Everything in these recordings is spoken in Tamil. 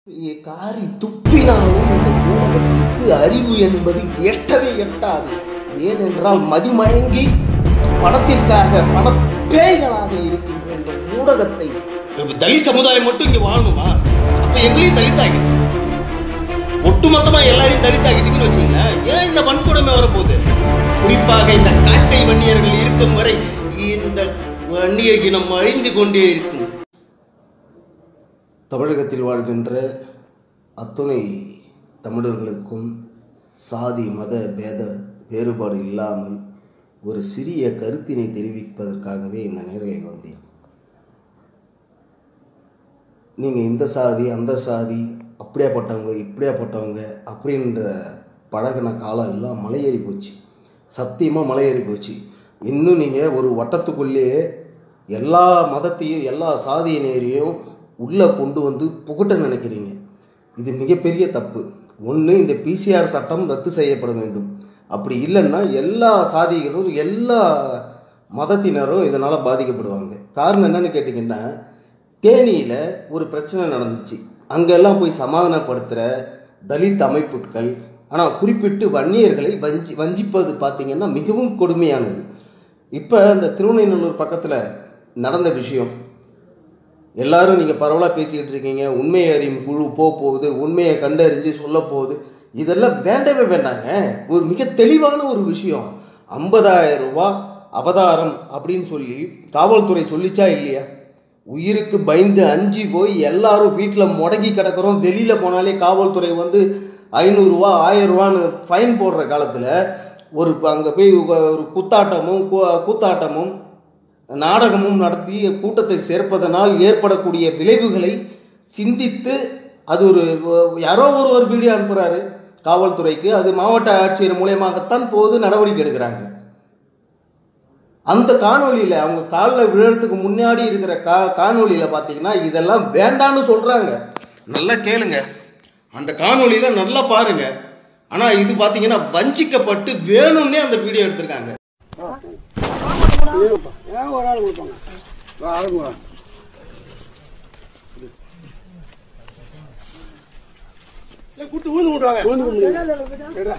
காரி துப்பினாலும் இந்த ஊடகத்திற்கு அறிவு என்பது எட்டவே எட்டாது ஏனென்றால் மதிமயங்கி பணத்திற்காக பணப்பேய்களாக இருக்கின்ற இந்த ஊடகத்தை இப்ப தலித் சமுதாயம் மட்டும் இங்க வாழணுமா அப்ப எங்களையும் தலித்தாக்கிடும் ஒட்டுமொத்தமா எல்லாரையும் தலித்தாக்கிட்டீங்கன்னு வச்சுங்களேன் ஏன் இந்த வன்கொடுமை வரப்போகுது குறிப்பாக இந்த காக்கை வன்னியர்கள் இருக்கும் வரை இந்த வன்னிய இனம் அழிந்து கொண்டே இருக்கும் தமிழகத்தில் வாழ்கின்ற அத்துணை தமிழர்களுக்கும் சாதி மத பேத வேறுபாடு இல்லாமல் ஒரு சிறிய கருத்தினை தெரிவிப்பதற்காகவே இந்த நேரில் வந்தேன் நீங்கள் இந்த சாதி அந்த சாதி அப்படியாப்பட்டவங்க இப்படியாப்பட்டவங்க அப்படின்ற பழகின காலம் எல்லாம் மலையேறி போச்சு சத்தியமாக மலையேறி போச்சு இன்னும் நீங்கள் ஒரு வட்டத்துக்குள்ளேயே எல்லா மதத்தையும் எல்லா சாதியினரையும் உள்ளே கொண்டு வந்து புகட்ட நினைக்கிறீங்க இது மிகப்பெரிய தப்பு ஒன்று இந்த பிசிஆர் சட்டம் ரத்து செய்யப்பட வேண்டும் அப்படி இல்லைன்னா எல்லா சாதிகளும் எல்லா மதத்தினரும் இதனால் பாதிக்கப்படுவாங்க காரணம் என்னன்னு கேட்டிங்கன்னா தேனியில் ஒரு பிரச்சனை நடந்துச்சு அங்கெல்லாம் போய் சமாதானப்படுத்துகிற தலித் அமைப்புகள் ஆனால் குறிப்பிட்டு வன்னியர்களை வஞ்சி வஞ்சிப்பது பார்த்திங்கன்னா மிகவும் கொடுமையானது இப்போ இந்த திருவண்ணைநல்லூர் பக்கத்தில் நடந்த விஷயம் எல்லாரும் நீங்கள் பரவலாக பேசிக்கிட்டு இருக்கீங்க உண்மை அறியும் குழு போக போகுது உண்மையை கண்டறிஞ்சு சொல்ல போகுது இதெல்லாம் வேண்டவே வேண்டாங்க ஒரு மிக தெளிவான ஒரு விஷயம் ஐம்பதாயிரம் ரூபாய் அபதாரம் அப்படின்னு சொல்லி காவல்துறை சொல்லிச்சா இல்லையா உயிருக்கு பயந்து அஞ்சு போய் எல்லாரும் வீட்டில் முடங்கி கிடக்கிறோம் வெளியில் போனாலே காவல்துறை வந்து ஐநூறுரூவா ஆயிரம் ரூபான்னு ஃபைன் போடுற காலத்தில் ஒரு அங்கே போய் ஒரு குத்தாட்டமும் கூ- கூத்தாட்டமும் நாடகமும் நடத்தி கூட்டத்தை சேர்ப்பதனால் ஏற்படக்கூடிய விளைவுகளை சிந்தித்து அது ஒரு யாரோ ஒருவர் வீடியோ அனுப்புகிறாரு காவல்துறைக்கு அது மாவட்ட ஆட்சியர் மூலியமாகத்தான் போது நடவடிக்கை எடுக்கிறாங்க அந்த காணொளியில் அவங்க காலில் விழுறதுக்கு முன்னாடி இருக்கிற கா காணொளியில் பார்த்தீங்கன்னா இதெல்லாம் வேண்டான்னு சொல்கிறாங்க நல்லா கேளுங்க அந்த காணொளியில் நல்லா பாருங்க ஆனால் இது பார்த்தீங்கன்னா வஞ்சிக்கப்பட்டு வேணும்னே அந்த வீடியோ எடுத்திருக்காங்க ஏன் ஒரு ஆள் கொடுப்பாங்க வா, ஆளுங்க வா. ஏய், கொடுத்து ஊந்து விடுவாங்க ஊந்து முடியாது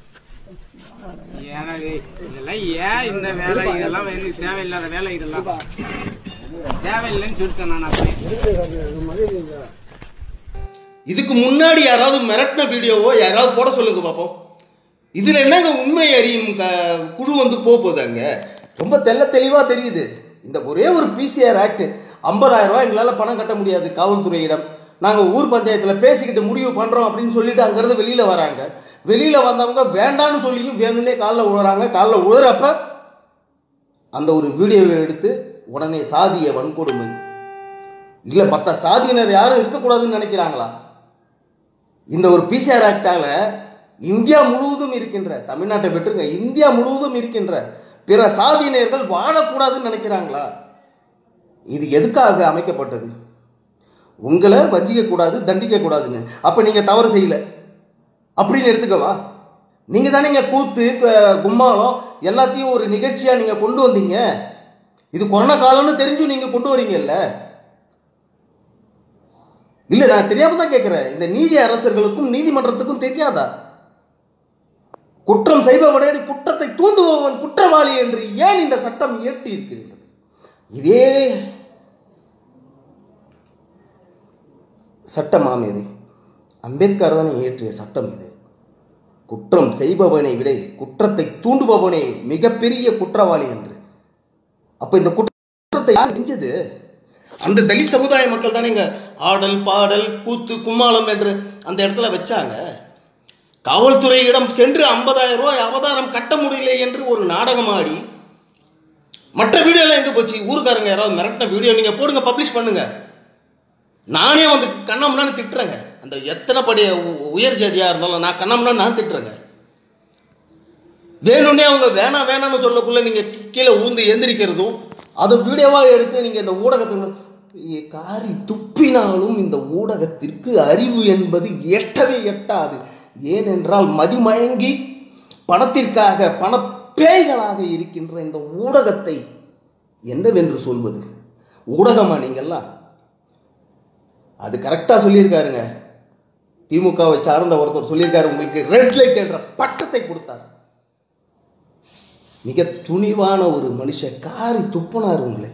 எனக்கு இதெல்லாம் ஏன் இந்த வேலை இதெல்லாம் எனக்கு தேவையில்லாத வேலை இதெல்லாம் தேவையில்லைன்னு சொல்லிட்டேன் நான் அப்பயே இதுக்கு முன்னாடி யாராவது மிரட்டின வீடியோவோ யாராவது போட சொல்லுங்க பார்ப்போம் இதில் என்னங்க உண்மை அறியும் க குழு வந்து போக போகுதாங்க ரொம்ப தெள்ள தெளிவாக தெரியுது இந்த ஒரே ஒரு பிசிஆர் ஆக்ட் ஐம்பதாயிரம் ரூபாய் எங்களால் பணம் கட்ட முடியாது காவல்துறையிடம் நாங்கள் ஊர் பஞ்சாயத்தில் பேசிக்கிட்டு முடிவு பண்ணுறோம் அப்படின்னு சொல்லிட்டு அங்கேருந்து வெளியில் வராங்க வெளியில் வந்தவங்க வேண்டான்னு சொல்லியும் வேணும்னே காலில் உழுறாங்க காலில் உழுறப்ப அந்த ஒரு வீடியோவை எடுத்து உடனே சாதிய வன்கொடுமை இல்லை மற்ற சாதியினர் யாரும் இருக்கக்கூடாதுன்னு நினைக்கிறாங்களா இந்த ஒரு பிசிஆர் ஆக்டால இந்தியா முழுவதும் இருக்கின்ற தமிழ்நாட்டை விட்டுருங்க இந்தியா முழுவதும் இருக்கின்ற பிற சாதியினர்கள் வாழக்கூடாதுன்னு நினைக்கிறாங்களா இது எதுக்காக அமைக்கப்பட்டது உங்களை வஞ்சிக்கக்கூடாது தண்டிக்கக்கூடாதுன்னு அப்போ நீங்கள் தவறு செய்யல அப்படின்னு எடுத்துக்கவா நீங்கள் தானே இங்கே கூத்து க- கும்மாளம் எல்லாத்தையும் ஒரு நிகழ்ச்சியாக நீங்கள் கொண்டு வந்தீங்க இது கொரோனா காலம்னு தெரிஞ்சும் நீங்கள் கொண்டு வரீங்கல்ல இல்லை நான் தெரியாம தான் கேட்குறேன் இந்த நீதி அரசர்களுக்கும் நீதிமன்றத்துக்கும் தெரியாதா குற்றம் செய்பவனே குற்றத்தை தூண்டுபவன் குற்றவாளி என்று ஏன் இந்த சட்டம் இயற்றி இருக்கின்றது இதே சட்டமாம் இது அம்பேத்கர் தானே இயற்றிய சட்டம் இது குற்றம் செய்பவனை விட குற்றத்தை தூண்டுபவனே மிகப்பெரிய குற்றவாளி என்று அப்போ இந்த குற்றத்தை யார் செஞ்சது அந்த தலித் சமுதாய மக்கள் தானே இங்க ஆடல் பாடல் கூத்து கும்மாளம் என்று அந்த இடத்துல வச்சாங்க காவல்துறையிடம் சென்று ஐம்பதாயிரம் ரூபாய் அவதாரம் கட்ட முடியல என்று ஒரு நாடகம் ஆடி மற்ற வீடியோலாம் எங்கே போச்சு ஊருக்காரங்க யாராவது மிரட்டின வீடியோ நீங்கள் போடுங்க பப்ளிஷ் பண்ணுங்க நானே வந்து கண்ணம்னான்னு திட்டுறேங்க அந்த எத்தனை படி உ- உயர் ஜாதியாக இருந்தாலும் நான் கண்ணம்னா நான் திட்டுறேங்க வேணும்னே அவங்க வேணாம் வேணாம்னு சொல்லக்குள்ள நீங்கள் கீழே ஊந்து எந்திரிக்கிறதும் அதை வீடியோவாக எடுத்து நீங்கள் இந்த ஊடகத்தில் காரி துப்பினாலும் இந்த ஊடகத்திற்கு அறிவு என்பது எட்டவே எட்டாது ஏனென்றால் மதிமயங்கி பணத்திற்காக பணப்பேய்களாக இருக்கின்ற இந்த ஊடகத்தை என்னவென்று சொல்வது ஊடகமா நீங்கள்லாம் அது கரெக்டாக சொல்லியிருக்காருங்க திமுகவை சார்ந்த ஒருத்தர் சொல்லியிருக்காரு உங்களுக்கு ரெட் லைட் என்ற பட்டத்தை கொடுத்தார் மிக துணிவான ஒரு மனுஷன் காரி துப்புனார் உங்களை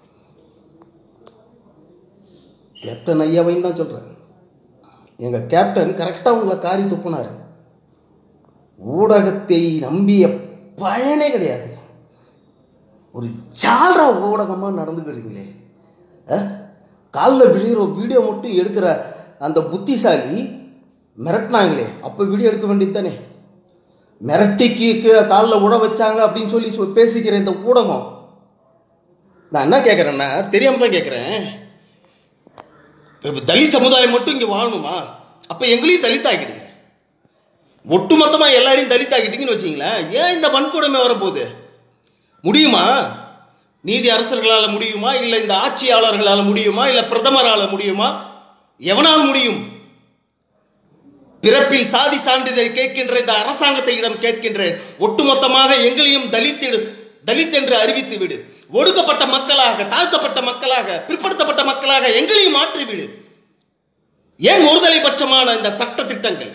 கேப்டன் ஐயாவையும் தான் சொல்கிறேன் எங்கள் கேப்டன் கரெக்டாக உங்களை காரி துப்புனார் ஊடகத்தை நம்பிய பயனே கிடையாது ஒரு ஜால்ரா ஊடகமாக நடந்துக்கிறீங்களே காலில் விழுகிற வீடியோ மட்டும் எடுக்கிற அந்த புத்திசாலி மிரட்டினாங்களே அப்போ வீடியோ எடுக்க வேண்டியது தானே மிரட்டிக்கு கீழே காலில் உட வச்சாங்க அப்படின்னு சொல்லி சொ- பேசிக்கிற இந்த ஊடகம் நான் என்ன கேட்குறேன்னா தெரியாம தான் கேட்குறேன் இப்போ தலித் சமுதாயம் மட்டும் இங்கே வாழணுமா அப்போ எங்களையும் தலித் ஆக்கிடுங்க ஒட்டுமொத்தமாக எல்லாரையும் தலித் ஆக்கிட்டீங்கன்னு வச்சிங்களேன் ஏன் இந்த வன்கொடுமை வரப்போகுது முடியுமா நீதி அரசர்களால் முடியுமா இல்லை இந்த ஆட்சியாளர்களால் முடியுமா இல்லை பிரதமரால் முடியுமா எவனால் முடியும் பிறப்பில் சாதி சான்றிதழ் கேட்கின்ற இந்த அரசாங்கத்தை இடம் கேட்கின்றேன் ஒட்டுமொத்தமாக எங்களையும் தலித்திடு தலித் என்று அறிவித்து விடு ஒடுக்கப்பட்ட மக்களாக தாழ்த்தப்பட்ட மக்களாக பிற்படுத்தப்பட்ட மக்களாக எங்களையும் மாற்றிவிடு ஏன் ஒருதலைபட்சமான இந்த சட்ட திட்டங்கள்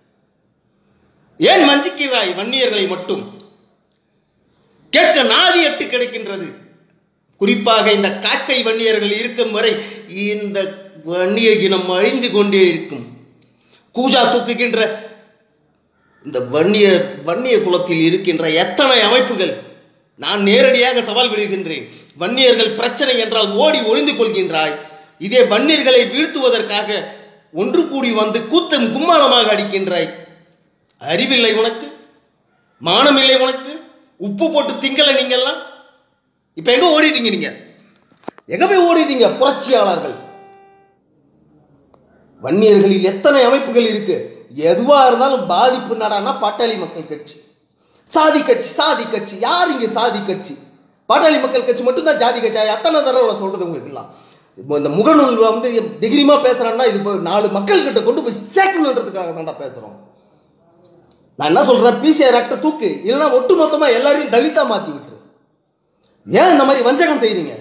ஏன் வஞ்சிக்கிறாய் வன்னியர்களை மட்டும் கேட்க நாதி எட்டு கிடைக்கின்றது குறிப்பாக இந்த காக்கை வன்னியர்கள் இருக்கும் வரை இந்த வன்னிய இனம் அழிந்து கொண்டே இருக்கும் கூஜா தூக்குகின்ற இந்த வன்னிய வன்னிய குலத்தில் இருக்கின்ற எத்தனை அமைப்புகள் நான் நேரடியாக சவால் விடுகின்றேன் வன்னியர்கள் பிரச்சனை என்றால் ஓடி ஒளிந்து கொள்கின்றாய் இதே வன்னியர்களை வீழ்த்துவதற்காக ஒன்று கூடி வந்து கூத்தம் கும்மாளமாக அடிக்கின்றாய் அறிவில்லை உனக்கு மானமில்லை உனக்கு உப்பு போட்டு திங்கல நீங்கெல்லாம் இப்போ எங்க ஓடிட்டீங்க நீங்க எங்க போய் ஓடிட்டீங்க புரட்சியாளர்கள் வன்னியர்களில் எத்தனை அமைப்புகள் இருக்கு எதுவா இருந்தாலும் பாதிப்பு நடானா பாட்டாளி மக்கள் கட்சி சாதி கட்சி சாதி கட்சி யார் இங்க சாதி கட்சி பாட்டாளி மக்கள் கட்சி மட்டும்தான் ஜாதி கட்சி எத்தனை தடவை சொல்றது உங்களுக்கு எல்லாம் இப்போ இந்த முகநூல் வந்து திகிரிமா பேசுறேன்னா இது இப்போ நாலு மக்கள் கிட்ட கொண்டு போய் சேர்க்கணுன்றதுக்காக தான்டா பேசுறோம் நான் என்ன சொல்றேன் பிசிஆர் ஆக்டை தூக்கு இல்லைன்னா ஒட்டு மொத்தமா எல்லாரையும் தலித்தா மாத்தி விட்டுரு ஏன் இந்த மாதிரி வஞ்சகம் செய்றீங்க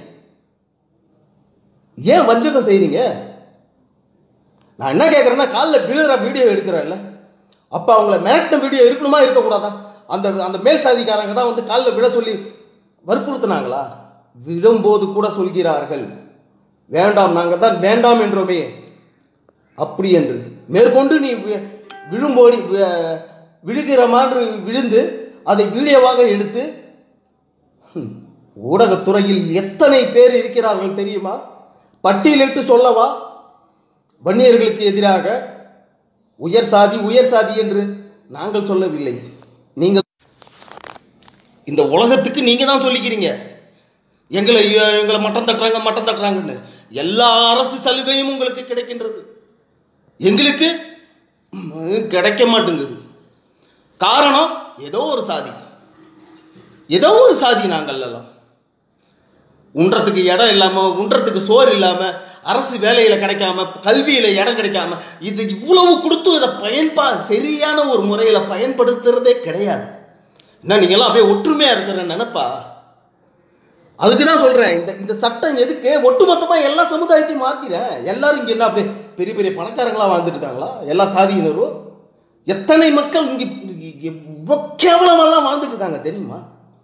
ஏன் வஞ்சகம் செய்றீங்க நான் என்ன கேட்குறேன்னா காலில் விழுகிற வீடியோ எடுக்கிறேன்ல அப்போ அவங்கள மிரட்டின வீடியோ இருக்கணுமா இருக்கக்கூடாதா அந்த அந்த மேல் சாதிக்காரங்க தான் வந்து காலில் விழ சொல்லி வற்புறுத்தினாங்களா விழும்போது கூட சொல்கிறார்கள் வேண்டாம் நாங்கள் தான் வேண்டாம் என்றோமே அப்படி என்று மேற்கொண்டு நீ வி- விழும்போடி வி- விழுகிற மாதிரி விழுந்து அதை வீடியோவாக எடுத்து ஹம், ஊடகத்துறையில் எத்தனை பேர் இருக்கிறார்கள் தெரியுமா பட்டியலிட்டு சொல்லவா வன்னியர்களுக்கு எதிராக உயர் சாதி உயர் சாதி என்று நாங்கள் சொல்லவில்லை நீங்கள் இந்த உலகத்துக்கு நீங்க தான் சொல்லிக்கிறீங்க எங்களை எங்களை மட்டம் தட்டுறாங்க மட்டம் தட்டுறாங்கன்னு எல்லா அரசு சலுகையும் உங்களுக்கு கிடைக்கின்றது எங்களுக்கு ம், கிடைக்க மாட்டேங்குது காரணம் ஏதோ ஒரு சாதி ஏதோ ஒரு சாதி நாங்கள் எல்லாம் உண்றதுக்கு இடம் இல்லாமல் உண்றதுக்கு சோறு இல்லாமல் அரசு வேலையில் கிடைக்காம கல்வியில் இடம் கிடைக்காம இது இவ்வளவு கொடுத்து இதை பயன்பா சரியான ஒரு முறையில் பயன்படுத்துறதே கிடையாது என்ன நீங்களாம் அப்படியே ஒற்றுமையாக இருக்கிற நினைப்பா அதுக்கு தான் சொல்கிறேன் இந்த இந்த சட்டம் எதுக்கு ஒட்டுமொத்தமாக எல்லா சமுதாயத்தையும் மாற்றிறேன் எல்லாரும் இங்கே என்ன அப்படியே பெரிய பெரிய பணக்காரங்களா வாழ்ந்துட்டு இருக்காங்களா எல்லா சாதியினரும் எத்தனை மக்கள் இங்கே இவ்வளோ கேவலமெல்லாம் வாழ்ந்துட்டு இருக்காங்க தெரியுமா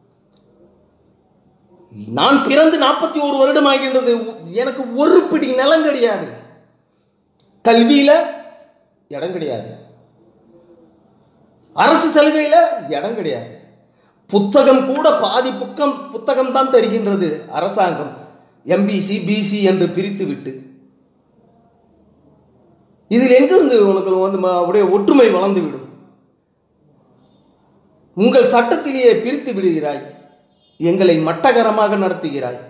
நான் பிறந்து நாற்பத்தி ஒரு வருடம் ஆகின்றது எனக்கு ஒரு பிடி நிலம் கிடையாது கல்வியில இடம் கிடையாது அரசு சலுகையில இடம் கிடையாது புத்தகம் கூட பாதி புக்கம் புத்தகம் தான் தருகின்றது அரசாங்கம் எம்பிசி பிசி என்று பிரித்து விட்டு இதில் எங்கிருந்து உனக்கு வந்து ம- அப்படியே ஒற்றுமை வளர்ந்து விடும் உங்கள் சட்டத்திலேயே பிரித்து விடுகிறாய் எங்களை மட்டகரமாக நடத்துகிறாய்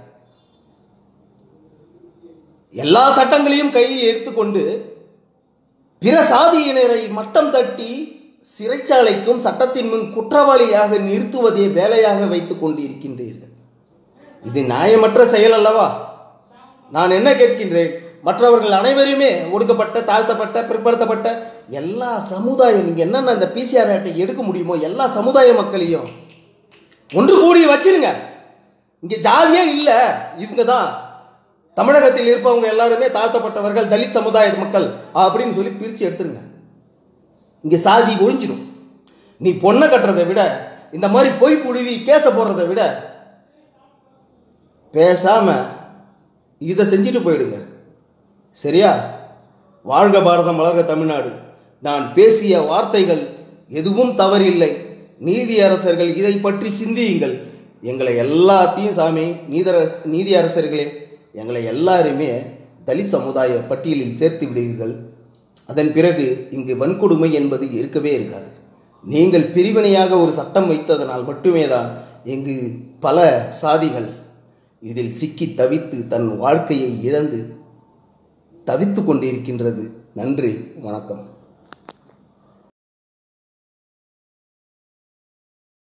எல்லா சட்டங்களையும் கையில் எடுத்துக்கொண்டு பிற சாதியினரை மட்டம் தட்டி சிறைச்சாலைக்கும் சட்டத்தின் முன் குற்றவாளியாக நிறுத்துவதே வேலையாக வைத்துக் கொண்டிருக்கின்றீர்கள் இது நியாயமற்ற செயல் அல்லவா நான் என்ன கேட்கின்றேன் மற்றவர்கள் அனைவருமே ஒடுக்கப்பட்ட தாழ்த்தப்பட்ட பிற்படுத்தப்பட்ட எல்லா சமுதாயம் நீங்கள் என்னென்ன இந்த பிசிஆர் அட்டை எடுக்க முடியுமோ எல்லா சமுதாய மக்களையும் ஒன்று கூடி வச்சிருங்க இங்கே ஜாதியே இல்லை இவங்க தான் தமிழகத்தில் இருப்பவங்க எல்லாருமே தாழ்த்தப்பட்டவர்கள் தலித் சமுதாய மக்கள் அப்படின்னு சொல்லி பிரித்து எடுத்துருங்க இங்கே சாதி ஒழிஞ்சிடும் நீ பொண்ணை கட்டுறதை விட இந்த மாதிரி பொய் புழுவி கேச போடுறதை விட பேசாமல் இதை செஞ்சுட்டு போயிடுங்க சரியா வாழ்க பாரதம் வளர்க தமிழ்நாடு நான் பேசிய வார்த்தைகள் எதுவும் தவறில்லை நீதியரசர்கள் இதை பற்றி சிந்தியுங்கள் எங்களை எல்லாத்தையும் சாமி நீதர நீதியரசர்களே எங்களை எல்லாருமே தலித் சமுதாய பட்டியலில் சேர்த்து விடுவீர்கள் அதன் பிறகு இங்கு வன்கொடுமை என்பது இருக்கவே இருக்காது நீங்கள் பிரிவினையாக ஒரு சட்டம் வைத்ததனால் மட்டுமே தான் இங்கு பல சாதிகள் இதில் சிக்கி தவித்து தன் வாழ்க்கையை இழந்து தவித்து கொண்டிருக்கின்றது நன்றி வணக்கம்